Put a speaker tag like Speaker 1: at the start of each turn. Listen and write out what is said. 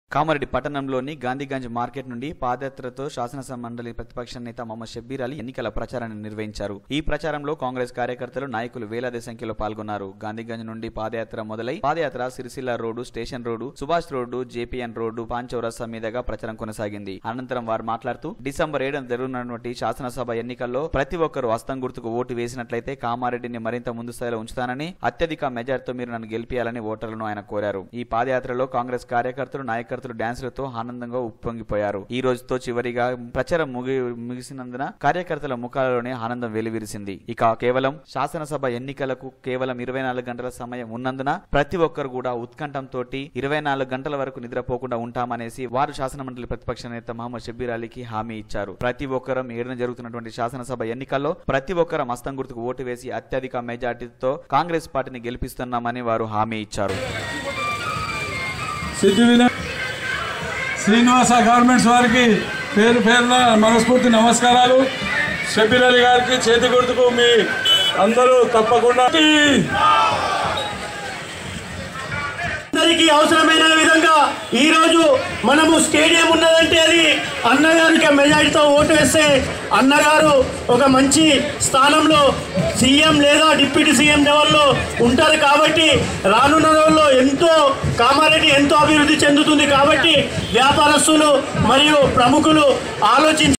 Speaker 1: కామారెడ్డి పట్టణంలోని గాంధీగంజ్ మార్కెట్ నుండి పాదయాత్రతో శాసనసభ మండలి ప్రతిపక్ష నేత మొహమ్మద్ షబ్బీర్ అలీ ఎన్నికల ప్రచారాన్ని నిర్వహించారు ఈ ప్రచారంలో కాంగ్రెస్ కార్యకర్తలు నాయకులు వేలాది సంఖ్యలో పాల్గొన్నారు గాంధీగంజ్ నుండి పాదయాత్ర మొదలై పాదయాత్ర Sircilla road station road Subhash road JPN road Panchaurasta మీదుగా ప్రచారం కొనసాగింది అనంతరం వారు మాట్లాడుతూ డిసెంబర్ ఏడున జరుగుతున్నటువంటి శాసనసభ ఎన్నికల్లో ప్రతి ఒక్కరూ హస్తం గుర్తుకు ఓటు వేసినట్లయితే కామారెడ్డిని మరింత ముందు స్థాయిలో ఉంచుతానని అత్యధిక మెజార్టీతో మీరు నన్ను గెలిపియాలని ఓటర్లను ఆయన కోరారు ఈ పాదయాత్రలో కాంగ్రెస్ కార్యకర్తలు నాయకర్తలు డాన్సులతో ఆనందంగా ఉప్పొంగిపోయారు ఈ రోజుతో చివరిగా ప్రచారం ముగి ముగిసినందున కార్యకర్తల ముఖాలలోనే ఆనందం వెలువిరిసింది ఇక కేవలం శాసనసభ ఎన్నికలకు కేవలం ఇరవై నాలుగు గంటల సమయం ఉన్నందున ప్రతి ఒక్కరు కూడా ఉత్కంఠంతో ఇరవై నాలుగు గంటల వరకు నిద్రపోకుండా ఉంటామనేసి వారు శాసనమండలి ప్రతిపక్ష నేత మహమ్మద్ షబ్బీర్ అలీకి హామీ ఇచ్చారు ప్రతి ఒక్కరం ఏడున జరుగుతున్నటువంటి శాసనసభ ఎన్నికల్లో ప్రతి ఒక్కరం హస్తం గుర్తుకు ఓటు వేసి అత్యధిక మెజార్టీతో కాంగ్రెస్ పార్టీని గెలిపిస్తున్నామని వారు హామీ ఇచ్చారు
Speaker 2: సిద్ధి వినాయక్ శ్రీనివాస గార్మెంట్స్ వారికి పేరు పేరున మనస్ఫూర్తి నమస్కారాలు షబీర్ అలీ గారికి చేతి గుర్తుకు మీ అందరూ తప్పకుండా
Speaker 3: అందరికీ అవసరమైన విధంగా ఈరోజు మనము స్టేడియం ఉన్నదంటే అది అన్నగారికి మెజారిటీతో ఓటు వేస్తే అన్నగారు ఒక మంచి స్థానంలో సీఎం లేదా డిప్యూటీ సీఎం లెవెల్లో ఉంటారు కాబట్టి రానున్న రోజుల్లో ఎంతో కామారెడ్డి ఎంతో అభివృద్ధి చెందుతుంది కాబట్టి వ్యాపారస్తులు మరియు ప్రముఖులు ఆలోచించి